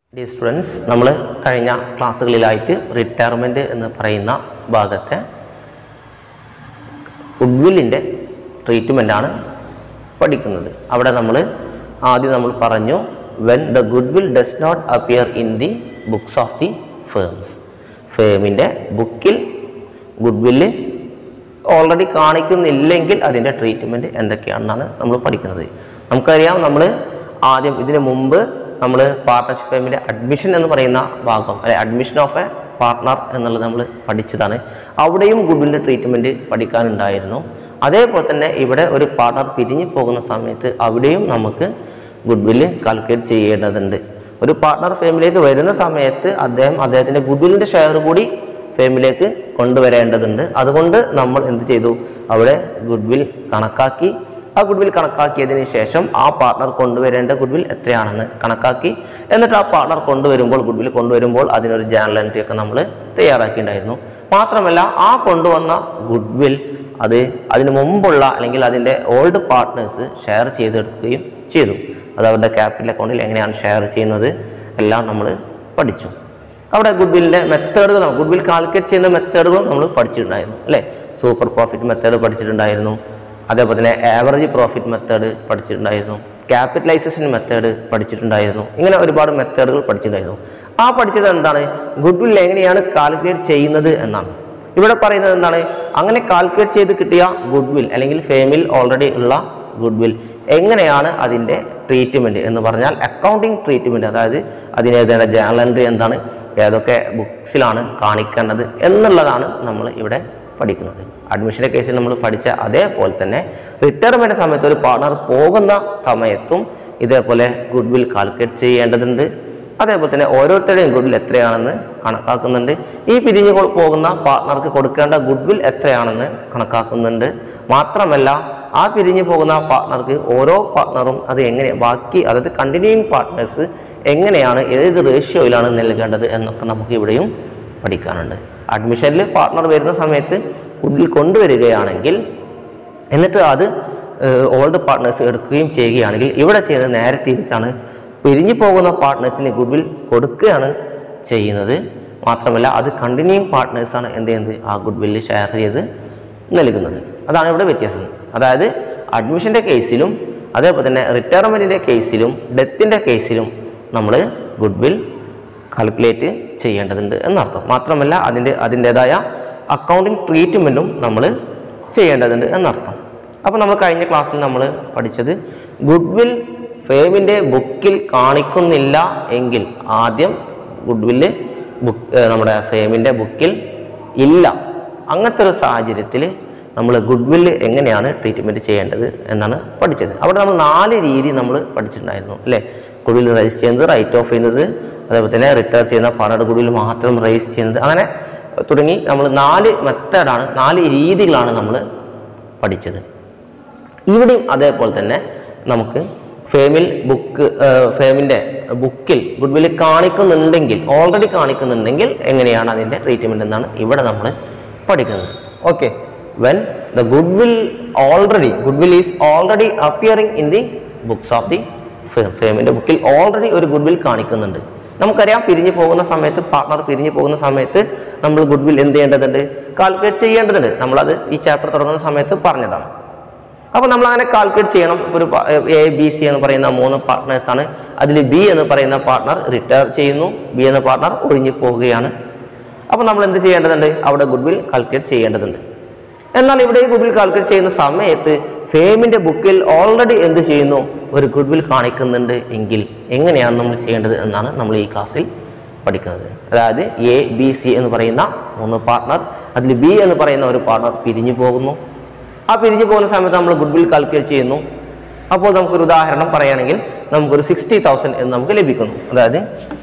dear students നമ്മൾ കഴിഞ്ഞ ക്ലാസ്സുകളിലായിട്ട് retirement എന്ന് പറയുന്ന ഭാഗത്തെ ഗുഡ്വില്ലിൻ്റെ ട്രീറ്റ്മെൻറ്റാണ് പഠിക്കുന്നത് അവിടെ നമ്മൾ ആദ്യം നമ്മൾ പറഞ്ഞു when the goodwill does not appear in the books of the firms ഫേമിൻ്റെ ബുക്കിൽ ഗുഡ്വില്ല് ഓൾറെഡി കാണിക്കുന്നില്ലെങ്കിൽ അതിൻ്റെ ട്രീറ്റ്മെൻറ്റ് എന്തൊക്കെയാണെന്നാണ് നമ്മൾ പഠിക്കുന്നത് നമുക്കറിയാം നമ്മൾ ആദ്യം ഇതിനു മുമ്പ് നമ്മൾ പാർട്ട്ണർഷിപ്പ് ഫേമിൻ്റെ അഡ്മിഷൻ എന്ന് പറയുന്ന ഭാഗം അല്ലെ അഡ്മിഷൻ ഓഫ് എ പാർട്ട്ണർ എന്നുള്ളത് നമ്മൾ പഠിച്ചതാണ് അവിടെയും ഗുഡ്വില്ലിൻ്റെ ട്രീറ്റ്മെൻറ്റ് പഠിക്കാനുണ്ടായിരുന്നു അതേപോലെ തന്നെ ഇവിടെ ഒരു പാർട്ട്ണർ പിരിഞ്ഞു പോകുന്ന സമയത്ത് അവിടെയും നമുക്ക് ഗുഡ്വില്ല് കാൽക്കുലേറ്റ് ചെയ്യേണ്ടതുണ്ട് ഒരു പാർട്ട്ണർ ഫേമിലേക്ക് വരുന്ന സമയത്ത് അദ്ദേഹം അദ്ദേഹത്തിൻ്റെ ഗുഡ്വില്ലിൻ്റെ ഷെയർ കൂടി ഫേമിലേക്ക് കൊണ്ടുവരേണ്ടതുണ്ട് അതുകൊണ്ട് നമ്മൾ എന്ത് ചെയ്തു അവിടെ ഗുഡ്വിൽ കണക്കാക്കി ആ ഗുഡ്വിൽ കണക്കാക്കിയതിന് ശേഷം ആ പാർട്ണർ കൊണ്ടുവരേണ്ട ഗുഡ്വിൽ എത്രയാണെന്ന് കണക്കാക്കി എന്നിട്ട് ആ പാർട്ണർ കൊണ്ടുവരുമ്പോൾ ഗുഡ്വിൽ കൊണ്ടുവരുമ്പോൾ അതിനൊരു ജേണൽ എൻട്രി ഒക്കെ നമ്മൾ തയ്യാറാക്കിയിട്ടുണ്ടായിരുന്നു മാത്രമല്ല ആ കൊണ്ടുവന്ന ഗുഡ്വിൽ അത് അതിന് മുമ്പുള്ള അല്ലെങ്കിൽ അതിൻ്റെ ഓൾഡ് പാർട്ട്നേഴ്സ് ഷെയർ ചെയ്തെടുക്കുകയും ചെയ്തു അത് അവരുടെ ക്യാപിറ്റൽ അക്കൗണ്ടിൽ എങ്ങനെയാണ് ഷെയർ ചെയ്യുന്നത് എല്ലാം നമ്മൾ പഠിച്ചു അവിടെ ഗുഡ്വില്ലിൻ്റെ മെത്തേഡുകൾ ഗുഡ്വിൽ കാൽക്കുലേറ്റ് ചെയ്യുന്ന മെത്തേഡുകളും നമ്മൾ പഠിച്ചിട്ടുണ്ടായിരുന്നു അല്ലേ സൂപ്പർ പ്രോഫിറ്റ് മെത്തേഡ് പഠിച്ചിട്ടുണ്ടായിരുന്നു അതേപോലെ തന്നെ ആവറേജ് പ്രോഫിറ്റ് മെത്തേഡ് പഠിച്ചിട്ടുണ്ടായിരുന്നു ക്യാപിറ്റലൈസേഷൻ മെത്തേഡ് പഠിച്ചിട്ടുണ്ടായിരുന്നു ഇങ്ങനെ ഒരുപാട് മെത്തേഡുകൾ പഠിച്ചിട്ടുണ്ടായിരുന്നു ആ പഠിച്ചത് എന്താണ് ഗുഡ്വിൽ എങ്ങനെയാണ് കാൽക്കുലേറ്റ് ചെയ്യുന്നത് എന്നാണ് ഇവിടെ പറയുന്നത് എന്താണ് അങ്ങനെ കാൽക്കുലേറ്റ് ചെയ്ത് കിട്ടിയ ഗുഡ്വിൽ അല്ലെങ്കിൽ ഫേമിൽ ഓൾറെഡി ഉള്ള ഗുഡ്വിൽ എങ്ങനെയാണ് അതിൻ്റെ ട്രീറ്റ്മെൻറ്റ് എന്ന് പറഞ്ഞാൽ അക്കൗണ്ടിങ് ട്രീറ്റ്മെൻറ്റ് അതായത് അതിന് എഴുതേണ്ട ജേണൽ എൻട്രി എന്താണ് ഏതൊക്കെ ബുക്സിലാണ് കാണിക്കേണ്ടത് എന്നുള്ളതാണ് നമ്മൾ ഇവിടെ പഠിക്കുന്നത് അഡ്മിഷൻ്റെ കേസിൽ നമ്മൾ പഠിച്ച അതേപോലെ തന്നെ റിട്ടയർമെൻറ്റ് സമയത്ത് ഒരു പാർട്ണർ പോകുന്ന സമയത്തും ഇതേപോലെ ഗുഡ്വിൽ കാൽക്കുലേറ്റ് ചെയ്യേണ്ടതുണ്ട് അതേപോലെ തന്നെ ഓരോരുത്തരുടെയും ഗുഡ്വിൽ എത്രയാണെന്ന് കണക്കാക്കുന്നുണ്ട് ഈ പിരിഞ്ഞു കൊ- പോകുന്ന പാർട്ണർക്ക് കൊടുക്കേണ്ട ഗുഡ്വിൽ എത്രയാണെന്ന് കണക്കാക്കുന്നുണ്ട് മാത്രമല്ല ആ പിരിഞ്ഞു പോകുന്ന പാർട്ണർക്ക് ഓരോ പാർട്ണറും അത് എങ്ങനെ ബാക്കി അതായത് കണ്ടിന്യൂയിങ് പാർട്ട്നേഴ്സ് എങ്ങനെയാണ് ഏത് റേഷ്യോയിലാണ് നൽകേണ്ടത് എന്നൊക്കെ നമുക്ക് ഇവിടെയും പഠിക്കാനുണ്ട് അഡ്മിഷനിൽ പാർട്ണർ വരുന്ന സമയത്ത് ഗുഡ്വിൽ കൊണ്ടുവരികയാണെങ്കിൽ എന്നിട്ട് അത് ഓൾഡ് പാർട്ട്നേഴ്സ് എടുക്കുകയും ചെയ്യുകയാണെങ്കിൽ ഇവിടെ ചെയ്യുന്നത് നേരെ തിരിച്ചാണ് പിരിഞ്ഞു പോകുന്ന പാർട്ട്നേഴ്സിന് ഗുഡ്വിൽ കൊടുക്കുകയാണ് ചെയ്യുന്നത് മാത്രമല്ല അത് കണ്ടിന്യൂയിങ് പാർട്ട്നേഴ്സാണ് എന്ത് ചെയ്യുന്നത് ആ ഗുഡ്വില്ല് ഷെയർ ചെയ്ത് നൽകുന്നത് അതാണ് ഇവിടെ വ്യത്യാസം അതായത് അഡ്മിഷൻ്റെ കേസിലും അതേപോലെ തന്നെ റിട്ടയർമെൻറ്റിൻ്റെ കേസിലും ഡെത്തിൻ്റെ കേസിലും നമ്മൾ ഗുഡ്വിൽ കാൽക്കുലേറ്റ് ചെയ്യേണ്ടതുണ്ട് എന്നർത്ഥം മാത്രമല്ല അതിൻ്റെ അതിൻ്റെതായ അക്കൗണ്ടിങ് ട്രീറ്റ്മെൻറ്റും നമ്മൾ ചെയ്യേണ്ടതുണ്ട് എന്നർത്ഥം അപ്പോൾ നമ്മൾ കഴിഞ്ഞ ക്ലാസ്സിൽ നമ്മൾ പഠിച്ചത് ഗുഡ്വിൽ ഫേമിൻ്റെ ബുക്കിൽ കാണിക്കുന്നില്ല എങ്കിൽ ആദ്യം ഗുഡ്വില്ല് ബുക്ക് നമ്മുടെ ഫേമിൻ്റെ ബുക്കിൽ ഇല്ല അങ്ങനത്തെ ഒരു സാഹചര്യത്തിൽ നമ്മൾ ഗുഡ്വില്ല് എങ്ങനെയാണ് ട്രീറ്റ്മെൻറ്റ് ചെയ്യേണ്ടത് എന്നാണ് പഠിച്ചത് അവിടെ നമ്മൾ നാല് രീതി നമ്മൾ പഠിച്ചിട്ടുണ്ടായിരുന്നു അല്ലേ ഗുഡ്വിൽ രജിസ്റ്റർ ചെയ്യുന്നത് റൈറ്റ് ഓഫ് ചെയ്യുന്നത് അതേപോലെ തന്നെ റിട്ടയർ ചെയ്യുന്ന പാടയുടെ ഗുഡ്വിൽ മാത്രം രജിസ്റ്റർ ചെയ്യുന്നത് അങ്ങനെ തുടങ്ങി നമ്മൾ നാല് മെത്തേഡാണ് നാല് രീതികളാണ് നമ്മൾ പഠിച്ചത് ഇവിടെയും അതേപോലെ തന്നെ നമുക്ക് ഫേമിൽ ബുക്ക് ഫേമിൻ്റെ ബുക്കിൽ ഗുഡ്വിൽ കാണിക്കുന്നുണ്ടെങ്കിൽ ഓൾറെഡി കാണിക്കുന്നുണ്ടെങ്കിൽ എങ്ങനെയാണ് അതിൻ്റെ ട്രീറ്റ്മെൻറ്റ് എന്നാണ് ഇവിടെ നമ്മൾ പഠിക്കുന്നത് okay when the goodwill already goodwill is already appearing in the books of the firm ഫേമിൻ്റെ ബുക്കിൽ ഓൾറെഡി ഒരു ഗുഡ്വിൽ കാണിക്കുന്നുണ്ട് നമുക്കറിയാം പിരിഞ്ഞു പോകുന്ന സമയത്ത് പാർട്ണർ പിരിഞ്ഞു പോകുന്ന സമയത്ത് നമ്മൾ ഗുഡ്വിൽ എന്ത് ചെയ്യേണ്ടതുണ്ട് കാൽക്കുലേറ്റ് ചെയ്യേണ്ടതുണ്ട് നമ്മളത് ഈ ചാപ്റ്റർ തുടങ്ങുന്ന സമയത്ത് പറഞ്ഞതാണ് അപ്പോൾ നമ്മൾ അങ്ങനെ കാൽക്കുലേറ്റ് ചെയ്യണം ഇപ്പോൾ ഒരു എ ബി സി എന്ന് പറയുന്ന മൂന്ന് പാർട്ട്നേഴ്സ് ആണ് അതിൽ ബി എന്ന് പറയുന്ന പാർട്ണർ റിട്ടയർ ചെയ്യുന്നു ബി എന്ന പാർട്ണർ ഒഴിഞ്ഞു പോവുകയാണ് അപ്പോൾ നമ്മൾ എന്ത് ചെയ്യേണ്ടതുണ്ട് അവിടെ ഗുഡ്വിൽ കാൽക്കുലേറ്റ് ചെയ്യേണ്ടതുണ്ട് എന്നാൽ ഇവിടെ ഗുഡ്വിൽ കാൽക്കുലേറ്റ് ചെയ്യുന്ന സമയത്ത് ഫേമിൻ്റെ ബുക്കിൽ ഓൾറെഡി എന്ത് ചെയ്യുന്നു ഒരു ഗുഡ്വിൽ കാണിക്കുന്നുണ്ട് എങ്കിൽ എങ്ങനെയാണ് നമ്മൾ ചെയ്യേണ്ടത് എന്നാണ് നമ്മൾ ഈ ക്ലാസ്സിൽ പഠിക്കുന്നത് അതായത് എ ബി സി എന്ന് പറയുന്ന മൂന്ന് പാർട്ണർ അതിൽ ബി എന്ന് പറയുന്ന ഒരു പാർട്ണർ പിരിഞ്ഞു പോകുന്നു ആ പിരിഞ്ഞു പോകുന്ന സമയത്ത് നമ്മൾ ഗുഡ്വിൽ കാൽക്കുലേറ്റ് ചെയ്യുന്നു അപ്പോൾ നമുക്കൊരു ഉദാഹരണം പറയുകയാണെങ്കിൽ നമുക്കൊരു സിക്സ്റ്റി തൗസൻഡ് എന്ന് നമുക്ക് ലഭിക്കുന്നു അതായത്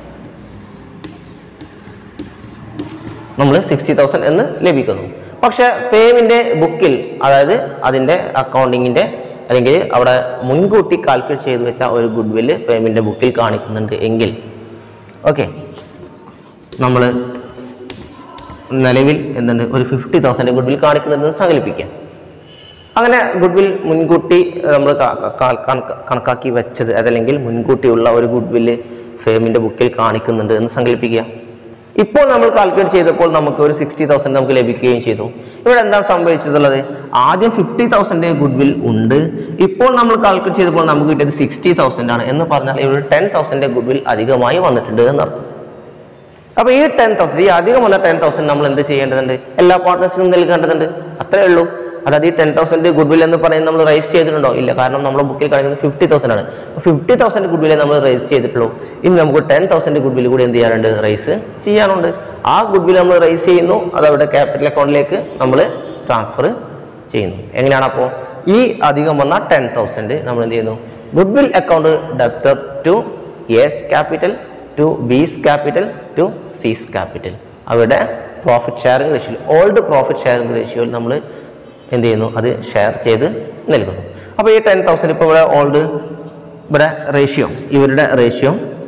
നമ്മൾ സിക്സ്റ്റി തൗസൻഡ് എന്ന് ലഭിക്കുന്നു പക്ഷേ ഫേമിൻ്റെ ബുക്കിൽ അതായത് അതിൻ്റെ അക്കൗണ്ടിങ്ങിൻ്റെ അല്ലെങ്കിൽ അവിടെ മുൻകൂട്ടി കാൽക്കുലേറ്റ് ചെയ്ത് വെച്ച ഒരു ഗുഡ്വില്ല് ഫേമിൻ്റെ ബുക്കിൽ കാണിക്കുന്നുണ്ട് എങ്കിൽ ഓക്കെ നമ്മൾ നിലവിൽ എന്തുണ്ട് ഒരു ഫിഫ്റ്റി തൗസൻഡ് ഗുഡ്വിൽ കാണിക്കുന്നുണ്ടെന്ന് സങ്കല്പിക്കാം അങ്ങനെ ഗുഡ്വിൽ മുൻകൂട്ടി നമ്മൾ കണക്കാക്കി വെച്ചത് അതല്ലെങ്കിൽ മുൻകൂട്ടിയുള്ള ഒരു ഗുഡ്വില്ല് ഫേമിൻ്റെ ബുക്കിൽ കാണിക്കുന്നുണ്ട് എന്ന് സങ്കല്പിക്കുക ഇപ്പോൾ നമ്മൾ കാൽക്കുലേറ്റ് ചെയ്തപ്പോൾ നമുക്ക് ഒരു സിക്സ്റ്റി തൗസൻഡ് നമുക്ക് ലഭിക്കുകയും ചെയ്തു ഇവിടെ എന്താണ് സംഭവിച്ചിട്ടുള്ളത് ആദ്യം ഫിഫ്റ്റി തൗസൻഡ് ഗുഡ് വിൽ ഉണ്ട് ഇപ്പോൾ നമ്മൾ കാൽക്കുലേറ്റ് ചെയ്തപ്പോൾ നമുക്ക് കിട്ടിയത് സിക്സ്റ്റി തൗസൻഡ് ആണ് എന്ന് പറഞ്ഞാൽ ഇവിടെ ടെൻ തൗസൻഡ് ഗുഡ് വിൽ അധികമായി വന്നിട്ടുണ്ട് എന്നർത്ഥം അപ്പൊ ഈ ടെൻ തൗസൻഡ് ഈ അധികമുള്ള ടെൻ തൗസൻഡ് നമ്മൾ എന്ത് ചെയ്യേണ്ടതുണ്ട് എല്ലാ പാർട്ട്നേഴ്സിനും നൽകേണ്ടതുണ്ട് അത്രേ ഉള്ളൂ അതായത് ഈ ടെൻ തൗസൻഡ് ഗുഡ് വിൽ എന്ന് പറയുന്നത് നമ്മൾ റൈസ് ചെയ്തിട്ടുണ്ടോ ഇല്ല കാരണം നമ്മുടെ ബുക്കിൽ കാണിക്കുന്നത് ഫിഫ്റ്റി തൗസൻഡ് ആണ് ഫിഫ്റ്റി തൗസൻഡ് ഗുഡ് വില്ലേ നമ്മൾ റൈസ് ചെയ്തിട്ടുള്ളൂ ഇനി നമുക്ക് ടെൻ തൗസൻഡ് ഗുഡ് വിൽ കൂടി എന്ത് ചെയ്യാനുണ്ട് റൈസ് ചെയ്യാനുണ്ട് ആ ഗുഡ് വിൽ നമ്മൾ റൈസ് ചെയ്യുന്നു അത് അവിടെ ക്യാപിറ്റൽ അക്കൗണ്ടിലേക്ക് നമ്മൾ ട്രാൻസ്ഫർ ചെയ്യുന്നു എങ്ങനെയാണ് അപ്പോൾ ഈ അധികം വന്ന ടെൻ തൗസൻഡ് നമ്മൾ എന്ത് ചെയ്യുന്നു goodwill account debtor to A's capital to B's capital to C's capital അവിടെ പ്രോഫിറ്റ് ഷെയറിംഗ് റേഷ്യോയിൽ ഓൾഡ് പ്രോഫിറ്റ് ഷെയറിംഗ് റേഷ്യോയിൽ നമ്മൾ എന്ത് ചെയ്യുന്നു അത് ഷെയർ ചെയ്ത് നൽകുന്നു അപ്പോൾ ഈ ടെൻ തൗസൻഡ് ഇപ്പോൾ ഇവിടെ ഓൾഡ് ഇവിടെ റേഷ്യോ ഇവരുടെ ratio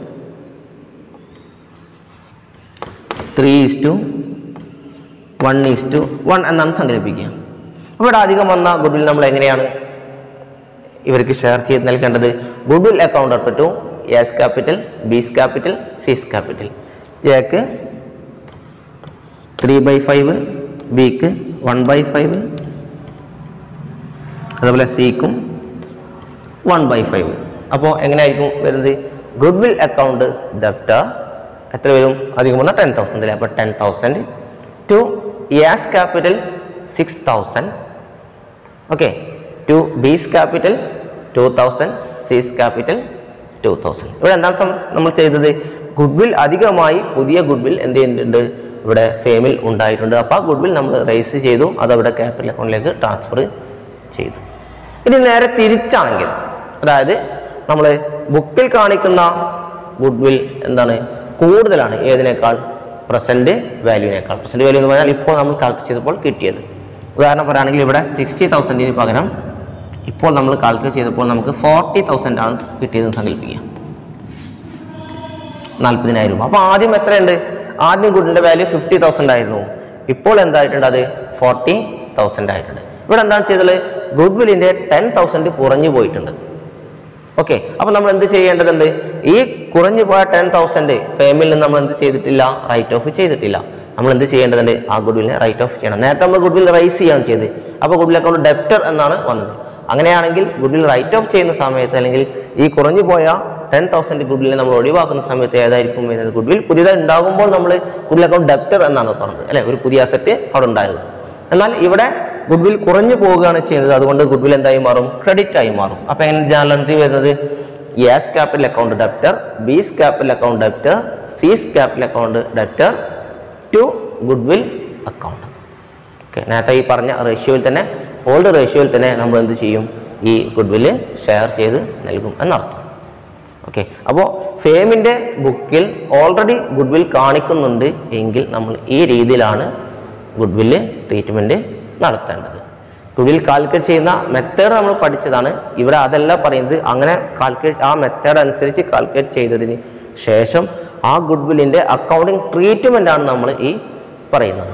three is to one is to one എന്നാണ് സങ്കല്പിക്കുക അപ്പോൾ ഇവിടെ അധികം വന്ന ഗുഡ്വിൽ നമ്മൾ എങ്ങനെയാണ് ഇവർക്ക് ഷെയർ ചെയ്ത് നൽകേണ്ടത് goodwill account up to A's capital B's capital C's capital എക്ക് ത്രീ ബൈ ഫൈവ് ബിക്ക് വൺ ബൈ ഫൈവ് അതുപോലെ സിക്കും വൺ ബൈ ഫൈവ് അപ്പോൾ എങ്ങനെയായിരിക്കും വരുന്നത് ഗുഡ് വിൽ അക്കൗണ്ട് ഡെപ്റ്റർ എത്ര വരും അധികം വന്നാൽ ടെൻ തൗസൻഡ് അല്ലേ അപ്പോൾ ten thousand to A's capital six thousand okay to B's capital two thousand C's capital two thousand ഇവിടെ എന്താണ് സം- നമ്മൾ ചെയ്തത് ഗുഡ് വിൽ അധികമായി പുതിയ ഗുഡ് വിൽ എന്ത് ചെയ്യുന്നുണ്ട് ഇവിടെ ഫേമിൽ ഉണ്ടായിട്ടുണ്ട് അപ്പോൾ ആ ഗുഡ് വിൽ നമ്മൾ റേസ് ചെയ്തു അത് അവിടെ ക്യാപിറ്റൽ അക്കൗണ്ടിലേക്ക് ട്രാൻസ്ഫർ ചെയ്തു ഇനി നേരെ തിരിച്ചാണെങ്കിൽ അതായത് നമ്മൾ ബുക്കിൽ കാണിക്കുന്ന ഗുഡ് വിൽ എന്താണ് കൂടുതലാണ് ഏതിനേക്കാൾ പ്രസന്റ് വാല്യൂവിനേക്കാൾ പ്രസന്റ് വാല്യൂ എന്ന് പറഞ്ഞാൽ ഇപ്പോൾ നമ്മൾ കാൽക്കുലേറ്റ് ചെയ്തപ്പോൾ കിട്ടിയത് ഉദാഹരണം പറയുകയാണെങ്കിൽ ഇവിടെ സിക്സ്റ്റി തൗസൻഡിന് പകരം ഇപ്പോൾ നമ്മൾ കാൽക്കുലേറ്റ് ചെയ്തപ്പോൾ നമുക്ക് ഫോർട്ടി തൗസൻഡ് ആണ് കിട്ടിയതെന്ന് സങ്കല്പിക്കുക നാൽപ്പതിനായിരം രൂപ അപ്പോൾ ആദ്യം എത്രയുണ്ട് ആദ്യം ഗുഡിൻ്റെ വാല്യൂ ഫിഫ്റ്റി തൗസൻഡ് ആയിരുന്നു ഇപ്പോൾ എന്തായിട്ടുണ്ട് അത് ഫോർട്ടി തൗസൻഡ് ആയിട്ടുണ്ട് ഇവിടെ എന്താണ് ചെയ്തത് ഗുഡ് വില്ലിൻ്റെ ടെൻ തൗസൻഡ് കുറഞ്ഞു പോയിട്ടുണ്ട് ഓക്കെ അപ്പോൾ നമ്മൾ എന്ത് ചെയ്യേണ്ടതുണ്ട് ഈ കുറഞ്ഞു പോയ ടെൻ തൗസൻഡ് പേയ്മെന്റിൽ നിന്ന് നമ്മൾ എന്ത് ചെയ്തിട്ടില്ല റൈറ്റ് ഓഫ് ചെയ്തിട്ടില്ല നമ്മൾ എന്ത് ചെയ്യേണ്ടതുണ്ട് ആ ഗുഡ് വില്ലിനെ റൈറ്റ് ഓഫ് ചെയ്യണം നേരത്തെ നമ്മൾ ഗുഡ് വിൽ റൈസ് ചെയ്യാണ് ചെയ്തത് അപ്പോൾ ഗുഡ് വിൽ അക്കൗണ്ട് ഡെപ്റ്റർ എന്നാണ് വന്നത് അങ്ങനെയാണെങ്കിൽ ഗുഡ് വിൽ റൈറ്റ് ഓഫ് ചെയ്യുന്ന സമയത്ത് അല്ലെങ്കിൽ ഈ കുറഞ്ഞു പോയ ടെൻ തൗസൻഡ് ഗുഡ് വില്ലിനെ നമ്മൾ ഒഴിവാക്കുന്ന സമയത്ത് ഏതായിരിക്കും വരുന്നത് ഗുഡ് വിൽ പുതിയതായി ഉണ്ടാകുമ്പോൾ നമ്മൾ ഗുഡ് വിൽ അക്കൗണ്ട് ഡെപ്റ്റർ എന്നാണ് പറഞ്ഞത് അല്ലെ ഒരു പുതിയ അസറ്റ് അവിടെ ഉണ്ടായത് എന്നാൽ ഇവിടെ ഗുഡ് വിൽ കുറഞ്ഞു പോവുകയാണ് ചെയ്യുന്നത് അതുകൊണ്ട് ഗുഡ് വിൽ എന്തായി മാറും ക്രെഡിറ്റ് ആയി മാറും അപ്പൊ എങ്ങനെ ജേണൽ എൻട്രി വരുന്നത് A's capital account debtor B's capital account debtor C's capital account debtor to goodwill account okay നേരത്തെ ഈ പറഞ്ഞ റേഷ്യോയിൽ തന്നെ ഓൾഡ് റേഷ്യോയിൽ തന്നെ നമ്മൾ എന്ത് ചെയ്യും ഈ ഗുഡ് വില്ല് ഷെയർ ചെയ്ത് നൽകും എന്നർത്ഥം ഓക്കെ അപ്പോൾ ഫേമിൻ്റെ ബുക്കിൽ ഓൾറെഡി ഗുഡ് വിൽ കാണിക്കുന്നുണ്ട് എങ്കിൽ നമ്മൾ ഈ രീതിയിലാണ് ഗുഡ് വില്ല് ട്രീറ്റ്മെൻറ്റ് നടത്തേണ്ടത് ഗുഡ് വിൽ കാൽക്കുലേറ്റ് ചെയ്യുന്ന മെത്തേഡ് നമ്മൾ പഠിച്ചതാണ് ഇവിടെ അതല്ല പറയുന്നത് അങ്ങനെ കാൽക്കുലേറ്റ് ആ മെത്തേഡ് അനുസരിച്ച് കാൽക്കുലേറ്റ് ചെയ്തതിന് ശേഷം ആ ഗുഡ് വില്ലിൻ്റെ അക്കൗണ്ടിങ് ട്രീറ്റ്മെൻ്റ് ആണ് നമ്മൾ ഈ പറയുന്നത്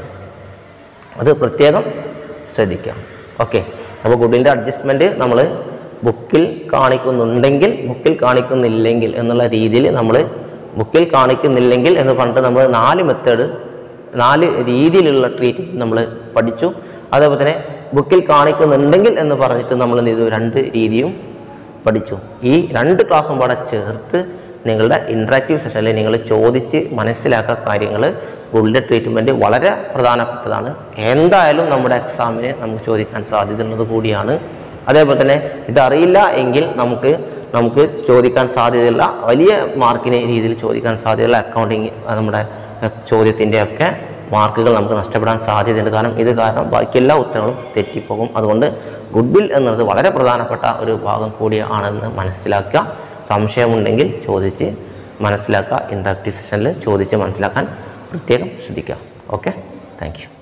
അത് പ്രത്യേകം ശ്രദ്ധിക്കാം ഓക്കെ അപ്പോൾ ഗുഡിൻ്റെ അഡ്ജസ്റ്റ്മെൻറ്റ് നമ്മൾ ബുക്കിൽ കാണിക്കുന്നുണ്ടെങ്കിൽ ബുക്കിൽ കാണിക്കുന്നില്ലെങ്കിൽ എന്നുള്ള രീതിയിൽ നമ്മൾ ബുക്കിൽ കാണിക്കുന്നില്ലെങ്കിൽ എന്ന് പറഞ്ഞിട്ട് നമ്മൾ നാല് മെത്തേഡ് നാല് രീതിയിലുള്ള ട്രീറ്റ്മെൻറ്റ് നമ്മൾ പഠിച്ചു അതേപോലെ തന്നെ ബുക്കിൽ കാണിക്കുന്നുണ്ടെങ്കിൽ എന്ന് പറഞ്ഞിട്ട് നമ്മൾ എന്ത് ചെയ്തു രണ്ട് രീതിയും പഠിച്ചു ഈ രണ്ട് ക്ലാസ്സും പാടെ ചേർത്ത് നിങ്ങളുടെ ഇൻട്രാക്റ്റീവ് സെഷനിൽ നിങ്ങൾ ചോദിച്ച് മനസ്സിലാക്കുക കാര്യങ്ങൾ ഗുഡിൻ്റെ ട്രീറ്റ്മെൻറ്റ് വളരെ പ്രധാനപ്പെട്ടതാണ് എന്തായാലും നമ്മുടെ എക്സാമിന് നമുക്ക് ചോദിക്കാൻ സാധ്യതയുള്ളത് കൂടിയാണ് അതേപോലെ തന്നെ ഇതറിയില്ല എങ്കിൽ നമുക്ക് നമുക്ക് ചോദിക്കാൻ സാധ്യതയുള്ള വലിയ മാർക്കിന് രീതിയിൽ ചോദിക്കാൻ സാധ്യതയുള്ള അക്കൗണ്ടിങ് നമ്മുടെ ചോദ്യത്തിൻ്റെ ഒക്കെ മാർക്കുകൾ നമുക്ക് നഷ്ടപ്പെടാൻ സാധ്യതയുണ്ട് കാരണം ഇത് കാരണം ബാക്കി എല്ലാ ഉത്തരങ്ങളും തെറ്റിപ്പോകും അതുകൊണ്ട് ഗുഡ് വിൽ എന്നത് വളരെ പ്രധാനപ്പെട്ട ഒരു ഭാഗം കൂടിയാണെന്ന് മനസ്സിലാക്കുക സംശയമുണ്ടെങ്കിൽ ചോദിച്ച് മനസ്സിലാക്കുക ഇൻട്രാക്റ്റീവ് സെഷനിൽ ചോദിച്ച് മനസ്സിലാക്കാൻ പ്രത്യേകം ശ്രദ്ധിക്കുക ഓക്കെ താങ്ക് യു